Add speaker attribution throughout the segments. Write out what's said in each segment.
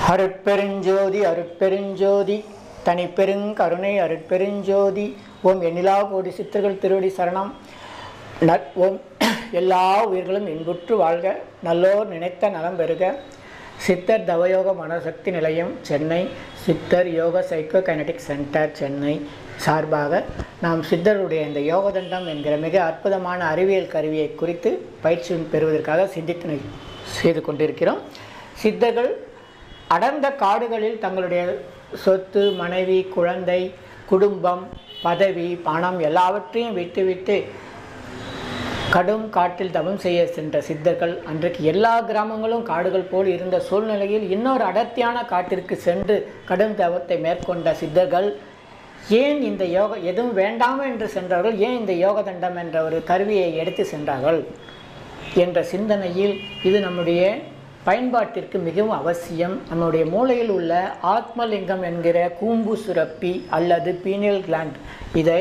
Speaker 1: அருட்பெருஞ்சோதி அருட்பெருஞ்சோதி தனிப்பெருங்கருணை அருட்பெருஞ்சோதி ஓம் எண்ணிலா கோடி சித்தர்கள் திருவடி சரணம் ந ஓம் எல்லா உயிர்களும் இன்புற்று வாழ்க நல்லோர் நினைத்த நலம் பெறுக சித்தர் தவயோக மனசக்தி நிலையம் சென்னை சித்தர் யோக சைக்கோ கைனடிக் சென்டர் சென்னை சார்பாக நாம் சித்தருடைய இந்த யோகதண்டம் என்கிற மிக அற்புதமான அறிவியல் கருவியை குறித்து பயிற்சி பெறுவதற்காக சிந்தித்து செய்து கொண்டிருக்கிறோம் சித்தர்கள் அடர்ந்த காடுகளில் தங்களுடைய சொத்து மனைவி குழந்தை குடும்பம் பதவி பணம் எல்லாவற்றையும் விட்டுவிட்டு கடும் காட்டில் தவம் செய்ய சென்ற சித்தர்கள் அன்றைக்கு எல்லா கிராமங்களும் காடுகள் போல் இருந்த சூழ்நிலையில் இன்னொரு அடர்த்தியான காட்டிற்கு சென்று கடும் தவத்தை மேற்கொண்ட சித்தர்கள் ஏன் இந்த யோக எதுவும் வேண்டாம் என்று சென்றார்கள் ஏன் இந்த யோக தண்டம் என்ற ஒரு கருவியை எடுத்து சென்றார்கள் என்ற சிந்தனையில் இது நம்முடைய பயன்பாட்டிற்கு மிகவும் அவசியம் நம்முடைய மூளையில் உள்ள ஆத்மலிங்கம் என்கிற கூம்பு சுரப்பி அல்லது பீனியல் கிளாண்ட் இதை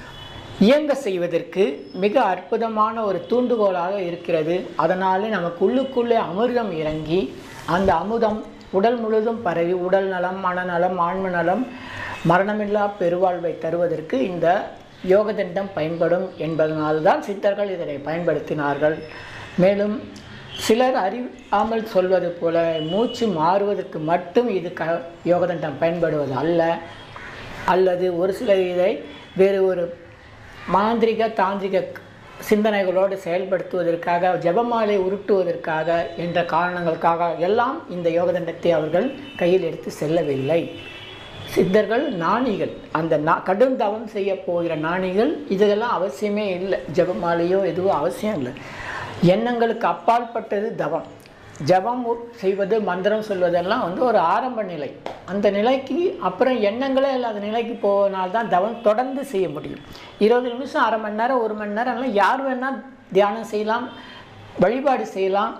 Speaker 1: இயங்க செய்வதற்கு மிக அற்புதமான ஒரு தூண்டுகோலாக இருக்கிறது அதனாலே நமக்கு உள்ளுக்குள்ளே அமிர்தம் இறங்கி அந்த அமுதம் உடல் முழுதும் பரவி உடல் நலம் மனநலம் ஆன்ம நலம் மரணமில்லா பெருவாழ்வை தருவதற்கு இந்த யோகதண்டம் பயன்படும் என்பதனால்தான் சித்தர்கள் இதனை பயன்படுத்தினார்கள் மேலும் சிலர் அறியாமல் சொல்வது போல மூச்சு மாறுவதற்கு மட்டும் இது க யோகதண்டம் பயன்படுவது அல்ல அல்லது ஒரு சிலர் இதை வேறு ஒரு மாந்திரிக தாந்திரிக சிந்தனைகளோடு செயல்படுத்துவதற்காக ஜெபமாலை உருட்டுவதற்காக என்ற காரணங்களுக்காக எல்லாம் இந்த யோகதண்டத்தை அவர்கள் கையில் எடுத்து செல்லவில்லை சித்தர்கள் நாணிகள் அந்த நா கடும் தவம் செய்ய போகிற நாணிகள் இதெல்லாம் அவசியமே இல்லை ஜெபமாலையோ எதுவும் அவசியம் இல்லை எண்ணங்களுக்கு அப்பாற்பட்டது தவம் ஜபம் செய்வது மந்திரம் சொல்வதெல்லாம் வந்து ஒரு ஆரம்ப நிலை அந்த நிலைக்கு அப்புறம் எண்ணங்களே இல்லாத நிலைக்கு போனால்தான் தவம் தொடர்ந்து செய்ய முடியும் இருபது நிமிஷம் அரை மணி நேரம் ஒரு மணி நேரம் எல்லாம் யார் வேணால் தியானம் செய்யலாம் வழிபாடு செய்யலாம்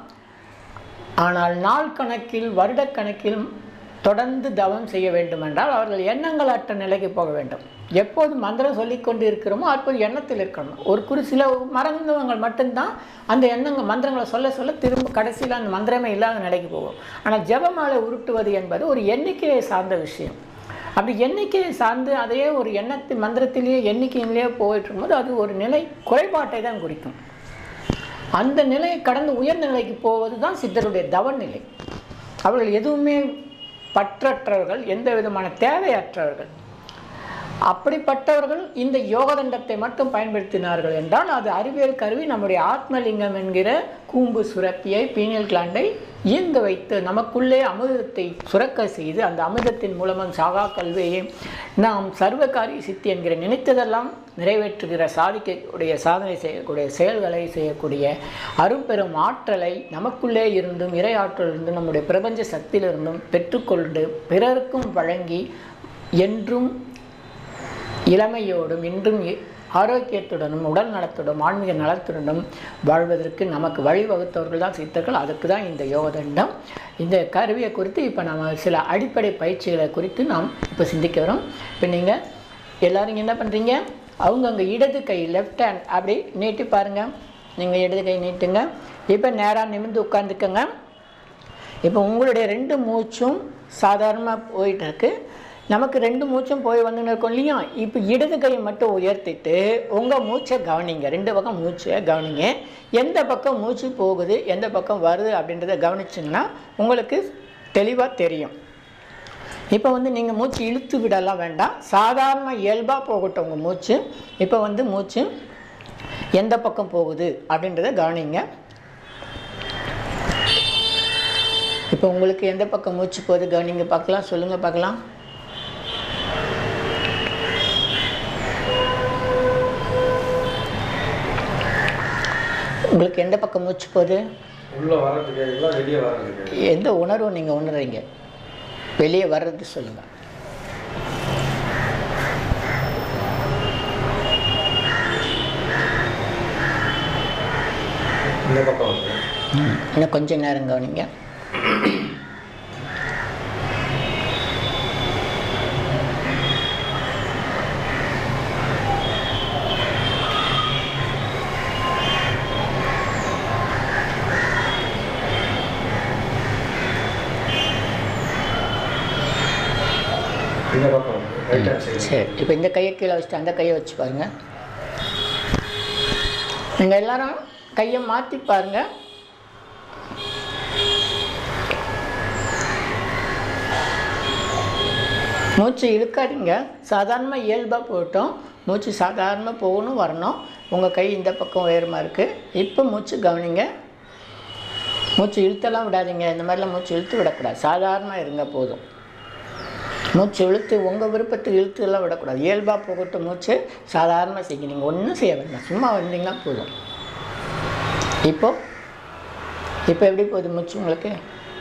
Speaker 1: ஆனால் நாள் கணக்கில் வருடக்கணக்கில் தொடர்ந்து தவம் செய்ய வேண்டுமென்றால் அவர்கள் எண்ணங்கள் அற்ற நிலைக்கு போக வேண்டும் எப்போது மந்திரம் சொல்லிக்கொண்டு இருக்கிறோமோ அப்போது எண்ணத்தில் இருக்கணும் ஒரு குறி சில மறந்தவங்க மட்டும்தான் அந்த எண்ணங்கள் மந்திரங்களை சொல்ல சொல்ல திரும்ப கடைசியில் அந்த மந்திரமே இல்லாத நிலைக்கு போகும் ஆனால் ஜெபமாலை உருட்டுவது என்பது ஒரு எண்ணிக்கையை சார்ந்த விஷயம் அப்படி எண்ணிக்கையை சார்ந்து அதையே ஒரு எண்ணத்தின் மந்திரத்திலேயே எண்ணிக்கையிலேயே போயிட்டு இருக்கும்போது அது ஒரு நிலை குறைபாட்டை தான் குறிக்கும் அந்த நிலையை கடந்து உயர்நிலைக்கு போவது தான் சித்தருடைய தவநிலை அவர்கள் எதுவுமே பற்றற்றவர்கள் எந்த விதமான தேவையற்றவர்கள் அப்படிப்பட்டவர்கள் இந்த யோகதண்டத்தை மட்டும் பயன்படுத்தினார்கள் என்றால் அது அறிவியல் கருவி நம்முடைய ஆத்மலிங்கம் என்கிற கூம்பு சுரப்பியை பீனியல் கிளாண்டை இயங்க வைத்து நமக்குள்ளே அமிர்தத்தை சுரக்க செய்து அந்த அமிர்தத்தின் மூலமாக சாகா கல்வியை நாம் சர்வகாரிய சித்தி என்கிற நினைத்ததெல்லாம் நிறைவேற்றுகிற சாதிக்கக்கூடிய சாதனை செய்யக்கூடிய செயல்களை செய்யக்கூடிய அரும்பெரும் ஆற்றலை நமக்குள்ளே இருந்தும் இறை ஆற்றலிருந்தும் நம்முடைய பிரபஞ்ச சக்தியிலிருந்தும் பெற்றுக்கொண்டு பிறருக்கும் வழங்கி என்றும் இளமையோடும் இன்றும் ஆரோக்கியத்துடனும் உடல் நலத்துடனும் ஆன்மீக நலத்துடனும் வாழ்வதற்கு நமக்கு வழிவகுத்தவர்கள் தான் சித்தர்கள் அதுக்கு தான் இந்த யோகதண்டம் இந்த கருவியை குறித்து இப்போ நம்ம சில அடிப்படை பயிற்சிகளை குறித்து நாம் இப்போ சிந்திக்க வரோம் இப்போ நீங்கள் எல்லோரும் என்ன பண்ணுறீங்க அவங்க அங்கே இடது கை லெஃப்ட் ஹேண்ட் அப்படி நீட்டி பாருங்கள் நீங்கள் இடது கை நீட்டுங்க இப்போ நேராக நிமிர்ந்து உட்காந்துக்கங்க இப்போ உங்களுடைய ரெண்டு மூச்சும் சாதாரணமாக போயிட்டு இருக்கு நமக்கு ரெண்டு மூச்சும் போய் வந்துன்னு இருக்கோம் இல்லையா இப்போ இடது கையை மட்டும் உயர்த்திட்டு உங்கள் மூச்சை கவனிங்க ரெண்டு பக்கம் மூச்சை கவனிங்க எந்த பக்கம் மூச்சு போகுது எந்த பக்கம் வருது அப்படின்றத கவனிச்சிங்கன்னா உங்களுக்கு தெளிவாக தெரியும் இப்போ வந்து நீங்கள் மூச்சு இழுத்து விடலாம் வேண்டாம் சாதாரண இயல்பாக போகட்டும் உங்கள் மூச்சு இப்போ வந்து மூச்சு எந்த பக்கம் போகுது அப்படின்றத கவனிங்க இப்போ உங்களுக்கு எந்த பக்கம் மூச்சு போகுது கவனிங்க பார்க்கலாம் சொல்லுங்கள் பார்க்கலாம் உங்களுக்கு எந்த பக்கம் மூச்சு போகுது
Speaker 2: உள்ள வர்றதுக்கு இல்லை வெளியே வர்றதுக்கு
Speaker 1: எந்த உணர்வு நீங்கள் உணர்றீங்க வெளியே வர்றது சொல்லுங்கள்
Speaker 2: இந்த பக்கம் வந்து
Speaker 1: இன்னும் கொஞ்சம் நேரம் கவனிங்க
Speaker 2: இந்த பக்கம் ரைட் ஹேண்ட் சைடு
Speaker 1: சரி இப்போ இந்த கையை கீழே வச்சுட்டு அந்த கையை வச்சு பாருங்க நீங்கள் எல்லாரும் கையை மாற்றி பாருங்க மூச்சு இழுக்காதீங்க சாதாரணமாக இயல்பாக போட்டோம் மூச்சு சாதாரணமாக போகணும் வரணும் உங்கள் கை இந்த பக்கம் உயரமாக இருக்குது இப்போ மூச்சு கவனிங்க மூச்சு இழுத்தெல்லாம் விடாதீங்க இந்த மாதிரிலாம் மூச்சு இழுத்து விடக்கூடாது சாதாரணமாக இருங்க போதும் மூச்சு இழுத்து உங்கள் விருப்பத்துக்கு இழுத்து எல்லாம் விடக்கூடாது இயல்பாக போகட்டும் மூச்சு சாதாரணமாக செய்யுங்க நீங்கள் ஒன்றும் செய்ய வேண்டாம் சும்மா வந்தீங்கன்னா போதும் இப்போ இப்போ எப்படி போகுது மூச்சு உங்களுக்கு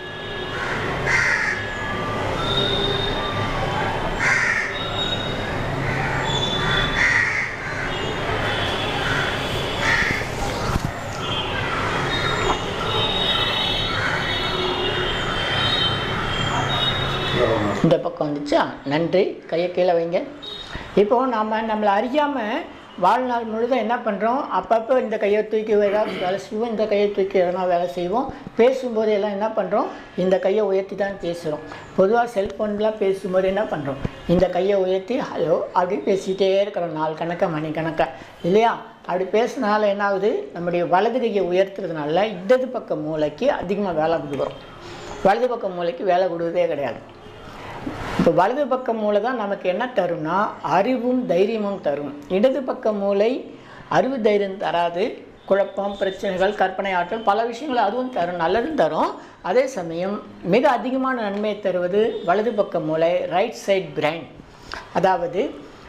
Speaker 2: இந்த பக்கம்
Speaker 1: இந்த பக்கம் வந்துச்சா நன்றி கையை கீழே வைங்க இப்போ நாம் நம்மளை அறியாமல் வாழ்நாள் முழுதும் என்ன பண்ணுறோம் அப்பப்போ இந்த கையை தூக்கி ஏதாவது வேலை செய்வோம் இந்த கையை தூக்கி எதனா வேலை செய்வோம் பேசும்போது எல்லாம் என்ன பண்ணுறோம் இந்த கையை உயர்த்தி தான் பேசுகிறோம் பொதுவாக செல்ஃபோன்லாம் பேசும்போது என்ன பண்ணுறோம் இந்த கையை உயர்த்தி ஹலோ அப்படி பேசிகிட்டே இருக்கிறோம் நாள் கணக்கா மணி கணக்கா இல்லையா அப்படி பேசுனால என்ன ஆகுது நம்முடைய வலது கையை உயர்த்துறதுனால இடது பக்க மூளைக்கு அதிகமாக வேலை கொடுக்குறோம் வலது பக்க மூளைக்கு வேலை கொடுக்குறதே கிடையாது இப்போ வலது பக்க மூளை தான் நமக்கு என்ன தரும்னா அறிவும் தைரியமும் தரும் இடது பக்க மூளை அறிவு தைரியம் தராது குழப்பம் பிரச்சனைகள் கற்பனை ஆற்றல் பல விஷயங்கள் அதுவும் தரும் நல்லதும் தரும் அதே சமயம் மிக அதிகமான நன்மையை தருவது வலது பக்க மூளை ரைட் சைட் பிரைன் அதாவது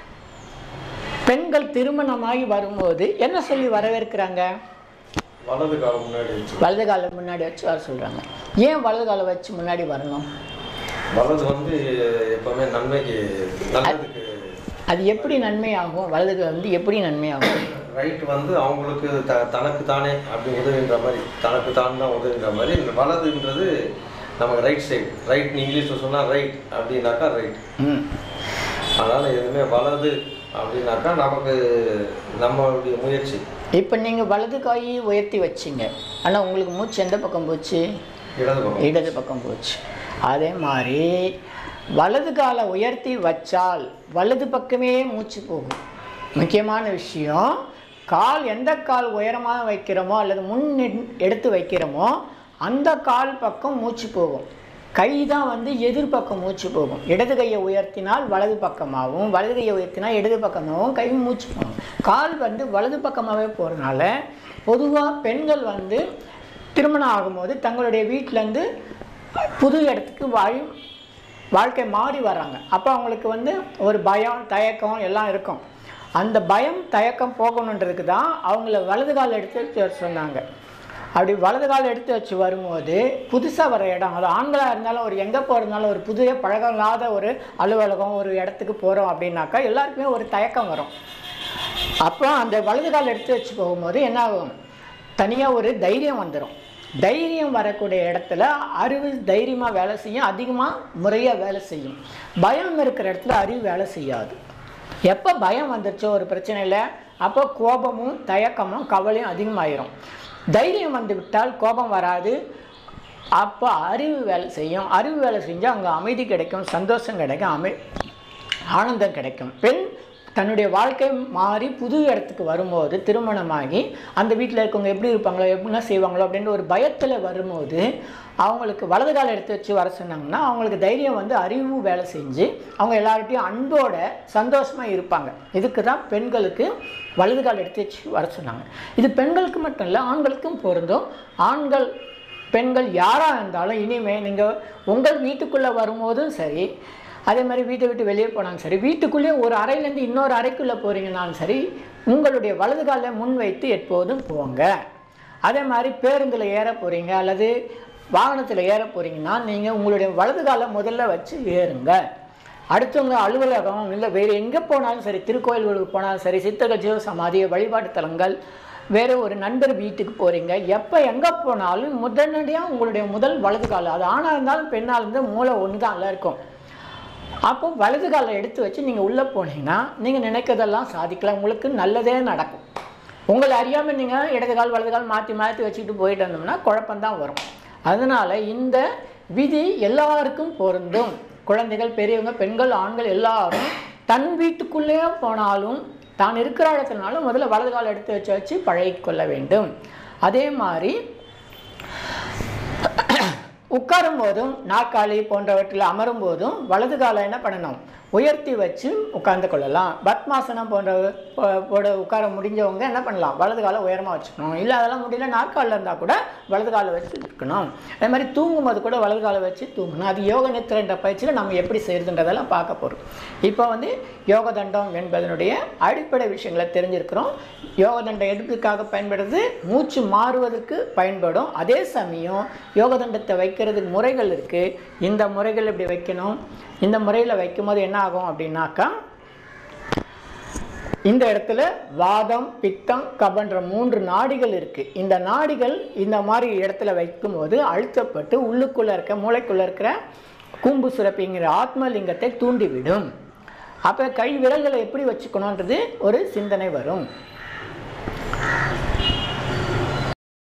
Speaker 1: பெண்கள் திருமணமாகி வரும்போது என்ன சொல்லி வரவேற்கிறாங்க
Speaker 2: வலது காலம் முன்னாடி வச்சு
Speaker 1: வலது காலம் முன்னாடி வச்சு வர சொல்கிறாங்க ஏன் வலது காலம் வச்சு முன்னாடி வரணும்
Speaker 2: வலது வந்து எப்பவுமே நன்மைக்கு நல்லதுக்கு
Speaker 1: அது எப்படி நன்மையாகும் வலது கால் வந்து எப்படி நன்மையாகும்
Speaker 2: ரைட் வந்து அவங்களுக்கு த தனக்கு தானே அப்படி உதவின்ற மாதிரி தனக்கு தான் தான் உதவின்ற மாதிரி இந்த வலதுன்றது நமக்கு ரைட் சைடு ரைட் இங்கிலீஷில் சொன்னால் ரைட் அப்படின்னாக்கா ரைட்
Speaker 1: ம்
Speaker 2: அதனால் எதுவுமே வலது அப்படின்னாக்கா நமக்கு நம்மளுடைய முயற்சி
Speaker 1: இப்போ நீங்கள் வலது காயை உயர்த்தி வச்சிங்க ஆனால் உங்களுக்கு மூச்சு எந்த பக்கம் போச்சு
Speaker 2: இடது பக்கம்
Speaker 1: இடது பக்கம் போச்சு அதே மாதிரி வலது காலை உயர்த்தி வச்சால் வலது பக்கமே மூச்சு போகும் முக்கியமான விஷயம் கால் எந்த கால் உயரமாக வைக்கிறோமோ அல்லது முன் எடு- எடுத்து வைக்கிறோமோ அந்த கால் பக்கம் மூச்சு போகும் கை தான் வந்து எதிர்பக்கம் மூச்சு போகும் இடது கையை உயர்த்தினால் வலது பக்கமாகவும் வலது கையை உயர்த்தினால் இடது பக்கமாகவும் கை மூச்சு போகும் கால் வந்து வலது பக்கமாகவே போகிறதுனால பொதுவாக பெண்கள் வந்து திருமணம் ஆகும்போது தங்களுடைய வீட்டிலேருந்து புது இடத்துக்கு வாழ் வாழ்க்கை மாறி வர்றாங்க அப்போ அவங்களுக்கு வந்து ஒரு பயம் தயக்கம் எல்லாம் இருக்கும் அந்த பயம் தயக்கம் போகணுன்றதுக்கு தான் அவங்கள வலது கால் எடுத்து வச்சு வர சொன்னாங்க அப்படி வலது கால் எடுத்து வச்சு வரும்போது புதுசாக வர இடம் அது ஆண்களாக இருந்தாலும் ஒரு எங்கே போகிறதுனாலும் ஒரு புதிய பழகமில்லாத ஒரு அலுவலகம் ஒரு இடத்துக்கு போகிறோம் அப்படின்னாக்கா எல்லாருக்குமே ஒரு தயக்கம் வரும் அப்போ அந்த வலது கால் எடுத்து வச்சு போகும்போது என்ன ஆகும் தனியாக ஒரு தைரியம் வந்துடும் தைரியம் வரக்கூடிய இடத்துல அறிவு தைரியமாக வேலை செய்யும் அதிகமாக முறையாக வேலை செய்யும் பயம் இருக்கிற இடத்துல அறிவு வேலை செய்யாது எப்போ பயம் வந்துருச்சோ ஒரு பிரச்சனையில் அப்போ கோபமும் தயக்கமும் கவலையும் அதிகமாயிரும் தைரியம் வந்து விட்டால் கோபம் வராது அப்போ அறிவு வேலை செய்யும் அறிவு வேலை செஞ்சால் அங்கே அமைதி கிடைக்கும் சந்தோஷம் கிடைக்கும் அமை ஆனந்தம் கிடைக்கும் பெண் தன்னுடைய வாழ்க்கை மாறி புது இடத்துக்கு வரும்போது திருமணமாகி அந்த வீட்டில் இருக்கவங்க எப்படி இருப்பாங்களோ எப்படின்னா செய்வாங்களோ அப்படின்ற ஒரு பயத்தில் வரும்போது அவங்களுக்கு வலது கால் எடுத்து வச்சு வர சொன்னாங்கன்னா அவங்களுக்கு தைரியம் வந்து அறிவு வேலை செஞ்சு அவங்க எல்லார்கிட்டையும் அன்போட சந்தோஷமாக இருப்பாங்க இதுக்கு தான் பெண்களுக்கு வலது கால் எடுத்து வச்சு வர சொன்னாங்க இது பெண்களுக்கு மட்டும் இல்லை ஆண்களுக்கும் பொருந்தும் ஆண்கள் பெண்கள் யாராக இருந்தாலும் இனிமேல் நீங்கள் உங்கள் வீட்டுக்குள்ளே வரும்போதும் சரி அதே மாதிரி வீட்டை விட்டு வெளியே போனாலும் சரி வீட்டுக்குள்ளேயே ஒரு அறையிலேருந்து இன்னொரு அறைக்குள்ளே போகிறீங்கனாலும் சரி உங்களுடைய வலது காலை முன் வைத்து எப்போதும் போங்க அதே மாதிரி பேருந்தில் ஏற போகிறீங்க அல்லது வாகனத்தில் ஏற போகிறீங்கன்னா நீங்கள் உங்களுடைய வலது காலை முதல்ல வச்சு ஏறுங்க அடுத்தவங்க அலுவலகம் இல்லை வேறு எங்கே போனாலும் சரி திருக்கோயில்களுக்கு போனாலும் சரி சித்தர்கள் ஜீவ சமாதி வழிபாட்டு தலங்கள் வேறு ஒரு நண்பர் வீட்டுக்கு போகிறீங்க எப்போ எங்கே போனாலும் முதனடியாக உங்களுடைய முதல் வலது கால் அது ஆணாக இருந்தாலும் பெண்ணாக இருந்தாலும் மூளை ஒன்று தான் இருக்கும் அப்போ வலது காலை எடுத்து வச்சு நீங்கள் உள்ளே போனீங்கன்னா நீங்கள் நினைக்கிறதெல்லாம் சாதிக்கலாம் உங்களுக்கு நல்லதே நடக்கும் உங்களை அறியாமல் நீங்கள் இடது கால் வலது கால் மாற்றி மாற்றி வச்சுக்கிட்டு போயிட்டு வந்தோம்னா குழப்பம்தான் வரும் அதனால் இந்த விதி எல்லாருக்கும் பொருந்தும் குழந்தைகள் பெரியவங்க பெண்கள் ஆண்கள் எல்லாரும் தன் வீட்டுக்குள்ளேயே போனாலும் தான் இருக்கிற இடத்துலனாலும் முதல்ல வலது கால் எடுத்து வச்சு வச்சு பழகிக்கொள்ள வேண்டும் அதே மாதிரி உட்காரும் போதும் நாற்காலி போன்றவற்றில் அமரும் போதும் வலது காலை என்ன பண்ணணும் உயர்த்தி வச்சு உட்கார்ந்து கொள்ளலாம் பத்மாசனம் போன்ற போ- போட உட்கார முடிஞ்சவங்க என்ன பண்ணலாம் வலது காலை உயரமாக வச்சுக்கணும் இல்லை அதெல்லாம் முடியல நாற்காலில் இருந்தால் கூட வலது காலை வச்சு இருக்கணும் அதே மாதிரி தூங்கும் போது கூட வலது காலை வச்சு தூங்கணும் அது யோக நித்திரன்ற பயிற்சியில் நம்ம எப்படி செய்யுதுன்றதெல்லாம் பார்க்க போகிறோம் இப்போ வந்து யோக தண்டம் என்பதனுடைய அடிப்படை விஷயங்களை தெரிஞ்சிருக்கிறோம் யோக தண்டம் எதுக்காக பயன்படுது மூச்சு மாறுவதற்கு பயன்படும் அதே சமயம் யோக தண்டத்தை வைக்கிறதுக்கு முறைகள் இருக்குது இந்த முறைகள் இப்படி வைக்கணும் இந்த முறையில் வைக்கும்போது என்ன ஆகும் அப்படின்னாக்கா இந்த இடத்துல வாதம் பித்தம் கபன்ற மூன்று நாடிகள் இருக்கு இந்த நாடிகள் இந்த மாதிரி இடத்துல வைக்கும்போது அழுத்தப்பட்டு உள்ளுக்குள்ள இருக்க மூளைக்குள்ள இருக்கிற கூம்பு சுரப்பிங்கிற ஆத்மலிங்கத்தை தூண்டிவிடும் அப்போ கை விரல்களை எப்படி வச்சுக்கணுன்றது ஒரு சிந்தனை வரும்